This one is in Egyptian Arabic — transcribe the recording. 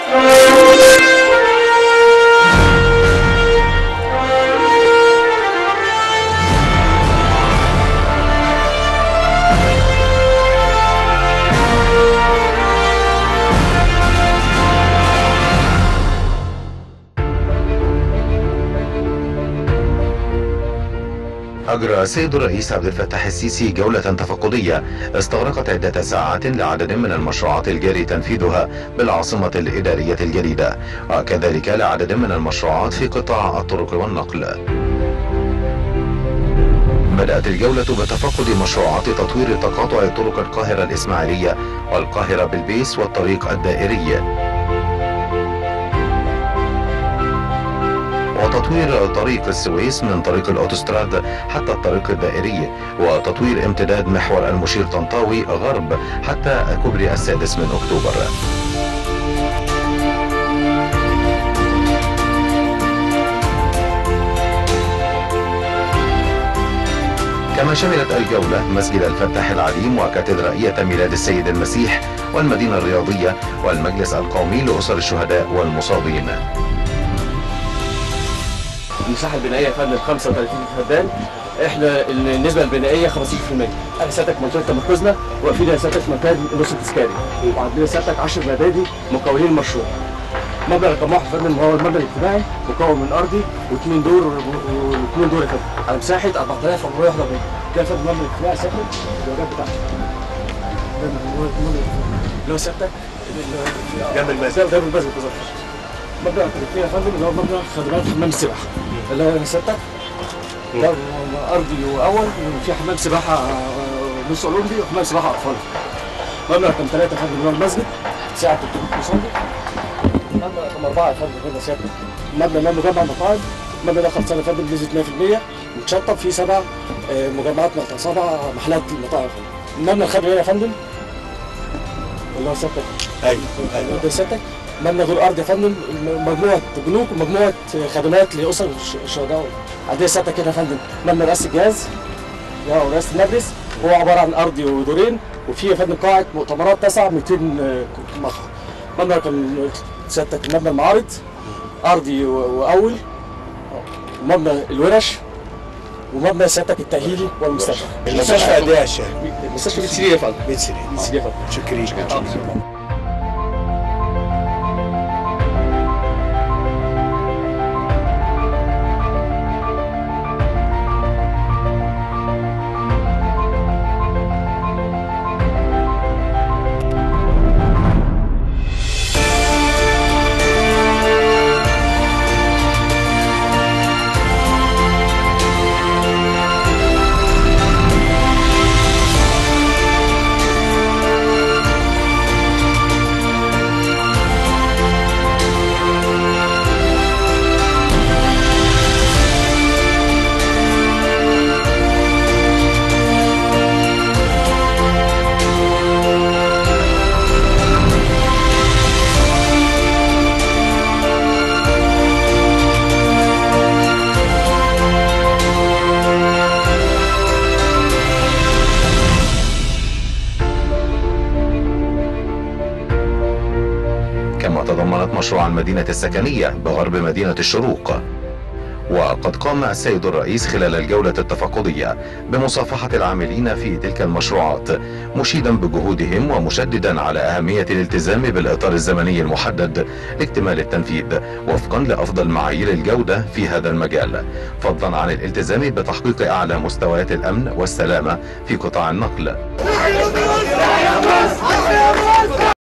أجرى السيد الرئيس عبد الفتاح السيسي جولة تفقدية استغرقت عدة ساعات لعدد من المشروعات الجاري تنفيذها بالعاصمة الإدارية الجديدة وكذلك لعدد من المشروعات في قطاع الطرق والنقل بدأت الجولة بتفقد مشروعات تطوير تقاطع طرق القاهرة الإسماعيلية والقاهرة بالبيس والطريق الدائري وتطوير طريق السويس من طريق الاوتوستراد حتى الطريق الدائري وتطوير امتداد محور المشير طنطاوي غرب حتى كوبري السادس من اكتوبر كما شملت الجولة مسجد الفتاح العليم وكاتدرائية ميلاد السيد المسيح والمدينة الرياضية والمجلس القومي لأسر الشهداء والمصابين المساحه البنائيه يا فندم 35 فدان احنا النسبه البنائيه 15% احنا سيادتك منطقه تمركزنا واقفين يا سيادتك مكان نص تذكاري وعندنا سيادتك 10 مبادئ مكونين المشروع مبنى رقم واحد يا فندم هو المبنى الاجتماعي مكون من ارضي واثنين دور واثنين دور يا فندم على مساحه 4441 ده يا فندم المبنى الاجتماعي ساكن الواجهات بتاعته ده اللي هو سيادتك جنب المسجد ده المسجد بالظبط مبنى التلفزيون يا فندم اللي هو مبنى خدمات حمام السباحه اللي هو سيادتك ده ارضي واول وفي حمام سباحه نص اولمبي وحمام سباحه اطفال مبنى رقم ثلاثه يا فندم اللي هو المسجد ساعه 300 مصلي مبنى رقم اربعه يا فندم هنا سيادتك مبنى ده مجمع مطاعم المبنى ده خلصان يا فندم بنسبه 100% متشطب فيه سبع مجمعات مطاعم سبع محلات مطاعم المبنى الخدمي هنا يا فندم اللي هو سيادتك ايوه ايوه ده سيادتك مبنى دور ارض يا فندم مجموعه بنوك ومجموعه خدمات لاسر الشهداء عندنا سيادتك كده يا فندم مبنى رئاسه الجهاز يا رئاسه المجلس هو عباره عن ارضي ودورين وفي يا فندم قاعه مؤتمرات تسع 200 مقهى مبنى رقم سيادتك مبنى المعارض ارضي واول ومبنى الورش ومبنى سيادتك التاهيلي والمستشفى المستشفى قد ايه يا شيخ؟ المستشفى 100 سرير يا فندم 100 سرير 100 سرير يا فندم شكرين كما تضمنت مشروع المدينة السكنية بغرب مدينة الشروق وقد قام السيد الرئيس خلال الجولة التفقدية بمصافحة العاملين في تلك المشروعات مشيدا بجهودهم ومشددا على أهمية الالتزام بالإطار الزمني المحدد لاكتمال التنفيذ وفقا لأفضل معايير الجودة في هذا المجال فضلا عن الالتزام بتحقيق أعلى مستويات الأمن والسلامة في قطاع النقل